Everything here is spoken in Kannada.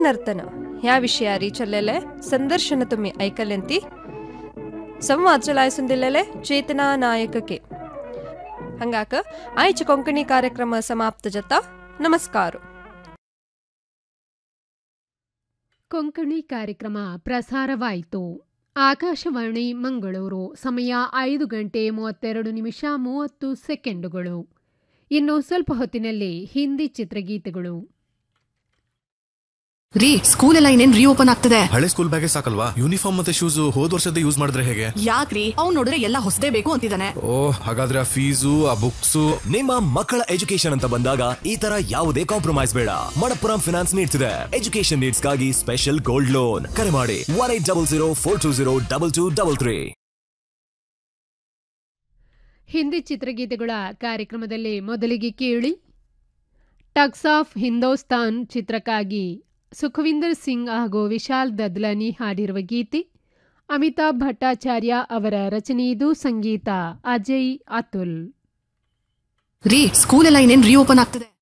नर्तन ह्या विशयारी चल्लेले संदर्शन तुम्ही ऐकल्यांती संवाद चलायसून दिलेले चेतना नायक के हंगाक आयचे कोंकणी ಕಾರ್ಯಕ್ರಮ ಸಮಾಪ್ತ ಜತ ನಮಸ್ಕಾರ ಕೊಂಕಣಿ ಕಾರ್ಯಕ್ರಮ ಪ್ರಸಾರವಾಯಿತು ಆಕಾಶವಾಣಿ ಮಂಗಳೂರು ಸಮಯ ಐದು ಗಂಟೆ ಮೂವತ್ತೆರಡು ನಿಮಿಷ ಮೂವತ್ತು ಸೆಕೆಂಡುಗಳು ಇನ್ನು ಸ್ವಲ್ಪ ಹೊತ್ತಿನಲ್ಲಿ ಹಿಂದಿ ಚಿತ್ರಗೀತೆಗಳು ರೀ ಸ್ಕೂಲ್ ಎಲ್ಲ ಇನ್ನೇನ್ ರೀಓಪನ್ ಆಗ್ತದೆ ಹಳೆ ಸ್ಕೂಲ್ ಬ್ಯಾಗೆ ಸಾಕಲ್ವಾ ಯೂನಿಫಾರ್ಮ್ ಮತ್ತೆ ಶೂಸ್ ಹೋದ್ ವರ್ಷದ ಯೂಸ್ ಮಾಡಿದ್ರೆ ಹೇಗೆ ಯಾಕ್ರಿ ಅವ್ನ್ ನೋಡಿದ್ರೆ ಎಲ್ಲ ಹೊಸದೇ ಬೇಕು ಅಂತಿದ್ದಾನೆ ಓ ಹಾಗಾದ್ರೆ ಆ ಫೀಸು ಆ ಬುಕ್ಸು ನಿಮ್ಮ ಮಕ್ಕಳ ಎಜುಕೇಶನ್ ಅಂತ ಬಂದಾಗ ಈ ತರ ಯಾವುದೇ ಕಾಂಪ್ರಮೈಸ್ ಬೇಡ ಮಣಪ್ಪುರಂ ಫಿನಾನ್ಸ್ ನೀಡ್ತಿದೆ ಎಜುಕೇಶನ್ ನೀಡ್ಸ್ ಗಾಗಿ ಸ್ಪೆಷಲ್ ಗೋಲ್ಡ್ ಲೋನ್ ಕರೆ ಮಾಡಿ one eight double zero four two zero double two double three Hindi ಚಿತ್ರಗೀತೆಗಳ ಕಾರ್ಯಕ್ರಮದಲ್ಲಿ ಮೊದಲಿಗೆ ಕೇಳಿ ಟಕ್ಸ್ ಆಫ್ ಹಿಂದೋಸ್ತಾನ್ ಚಿತ್ರಕ್ಕಾಗಿ ಸುಖವಿಂದರ್ ಸಿಂಗ್ ಹಾಗೂ ವಿಶಾಲ್ ದದ್ಲನಿ ಹಾಡಿರುವ ಗೀತೆ ಅಮಿತಾಬ್ ಭಟ್ಟಾಚಾರ್ಯ ಅವರ ರಚನೆಯಿದು ಸಂಗೀತ ಅಜಯ್ ಅತುಲ್ ರೀ ಸ್ಕೂಲ್ ಎಲ್ಲ ಇನ್ನೇನ್ ರೀಓಪನ್ ಆಗ್ತದೆ